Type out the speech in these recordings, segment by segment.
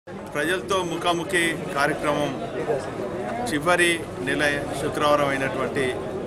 ప్రజలతో ముఖాముఖి కార్యక్రమం చివరి నెల శుక్రవారం అయినటువంటి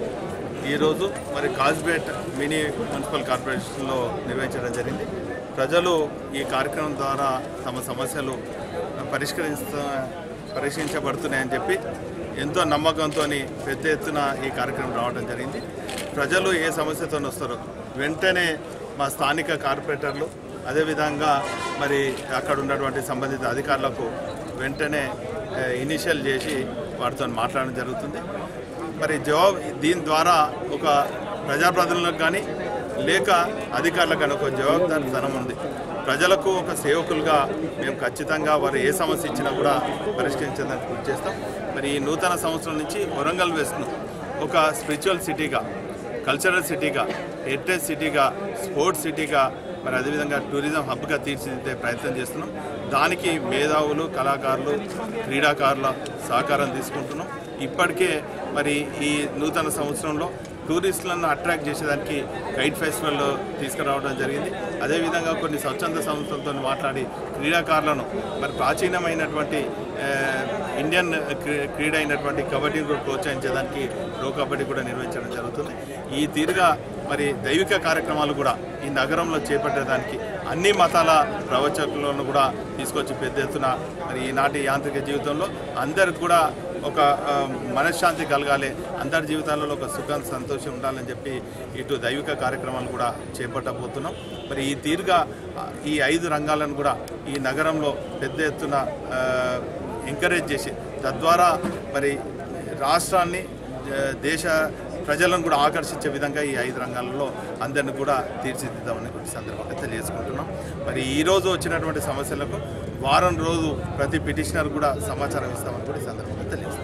ఈరోజు మరి కాజ్బేట్ మినీ మున్సిపల్ కార్పొరేషన్లో నిర్వహించడం జరిగింది ప్రజలు ఈ కార్యక్రమం ద్వారా తమ సమస్యలు పరిష్కరిస్త పరిష్కరించబడుతున్నాయని చెప్పి ఎంతో నమ్మకంతో పెద్ద ఎత్తున ఈ కార్యక్రమం రావడం జరిగింది ప్రజలు ఏ సమస్యతో వస్తారో వెంటనే మా స్థానిక కార్పొరేటర్లు అదేవిధంగా మరి అక్కడ ఉన్నటువంటి సంబంధిత అధికారులకు వెంటనే ఇనిషియల్ చేసి వారితో మాట్లాడడం జరుగుతుంది మరి జవాబు దీని ద్వారా ఒక ప్రజాప్రతినిధులకు కానీ లేక అధికారులకు కానీ ఒక జవాబుదారితనం ఉంది ప్రజలకు ఒక సేవకులుగా మేము ఖచ్చితంగా వారు ఏ సమస్య ఇచ్చినా కూడా పరిష్కరించేదానికి కృషి చేస్తాం మరి ఈ నూతన సంవత్సరం నుంచి వరంగల్ వెస్ట్ను ఒక స్పిరిచువల్ సిటీగా కల్చరల్ సిటీగా హెరిటేజ్ సిటీగా స్పోర్ట్స్ సిటీగా మరి అదేవిధంగా టూరిజం హబ్గా తీర్చిదిద్దే ప్రయత్నం చేస్తున్నాం దానికి మేధావులు కళాకారులు క్రీడాకారుల సహకారం తీసుకుంటున్నాం ఇప్పటికే మరి ఈ నూతన సంవత్సరంలో టూరిస్టులను అట్రాక్ట్ చేసేదానికి కైట్ ఫెస్టివల్ తీసుకురావడం జరిగింది అదేవిధంగా కొన్ని స్వచ్ఛంద సంస్థలతో మాట్లాడి క్రీడాకారులను మరి ప్రాచీనమైనటువంటి ఆ, ఇండియన్ క్రీ- క్రీడ అయినటువంటి కబడ్డీని కూడా ప్రోత్సహించడానికి ప్రో కబడ్డీ కూడా నిర్వహించడం జరుగుతుంది ఈ తీరుగా మరి దైవిక కార్యక్రమాలు కూడా ఈ నగరంలో చేపట్టడానికి అన్ని మతాల ప్రవచకులను కూడా తీసుకొచ్చి పెద్ద ఎత్తున మరి ఈనాటి యాంత్రిక జీవితంలో అందరికి కూడా ఒక ఆ, మనశ్శాంతి కలగాలి అందరి జీవితాలలో ఒక సుఖం సంతోషం ఉండాలని చెప్పి ఇటు దైవిక కార్యక్రమాలు కూడా చేపట్టబోతున్నాం మరి ఈ తీరుగా ఆ, ఈ ఐదు రంగాలను కూడా ఈ నగరంలో పెద్ద ఎత్తున ఆ, ఎంకరేజ్ చేసి తద్వారా మరి రాష్ట్రాన్ని ఆ, దేశ ప్రజలను కూడా ఆకర్షించే విధంగా ఈ ఐదు రంగాలలో అందరిని కూడా తీర్చిదిద్దామని కూడా ఈ సందర్భంగా తెలియజేసుకుంటున్నాం మరి ఈ రోజు వచ్చినటువంటి సమస్యలకు వారం రోజు ప్రతి పిటిషనర్ కూడా సమాచారం ఇస్తామని కూడా ఈ సందర్భంగా తెలియజేస్తున్నాం